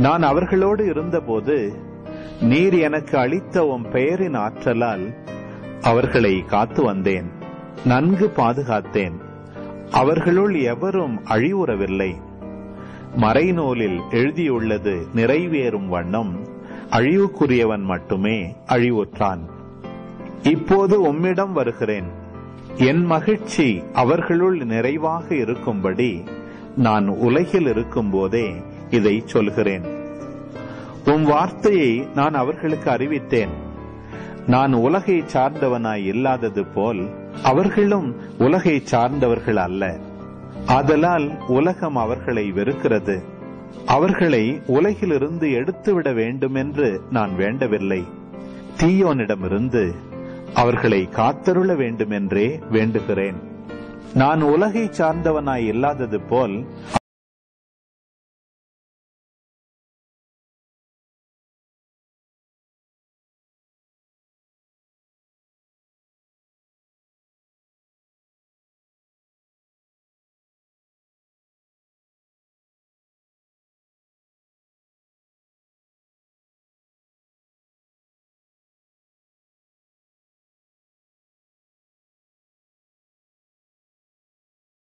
நான் அவர்களோடு இருந்தபோது நீர் எனக்கு அளித்த உம் பெயரின் ஆற்றலால் அவர்களை காத்து வந்தேன் நன்கு பாதுகாத்தேன் அவர்களுள் எவரும் அழிவுறவில்லை மறைநூலில் எழுதியுள்ளது நிறைவேறும் வண்ணம் அழிவுக்குரியவன் மட்டுமே அழிவுற்றான் இப்போது உம்மிடம் வருகிறேன் என் மகிழ்ச்சி அவர்களுள் நிறைவாக இருக்கும்படி நான் உலகில் இருக்கும்போதே இதை சொல்கிறேன் உம் வார்த்தையை நான் அவர்களுக்கு அறிவித்தேன் நான் உலகை சார்ந்தவனாய் இல்லாதது போல் அவர்களும் உலகை சார்ந்தவர்கள் அல்ல ஆதலால் உலகம் அவர்களை வெறுக்கிறது அவர்களை உலகிலிருந்து எடுத்துவிட வேண்டுமென்று நான் வேண்டவில்லை தீயோனிடமிருந்து அவர்களை காத்தருள வேண்டுமென்றே வேண்டுகிறேன் நான் உலகை சார்ந்தவனாய் இல்லாதது போல்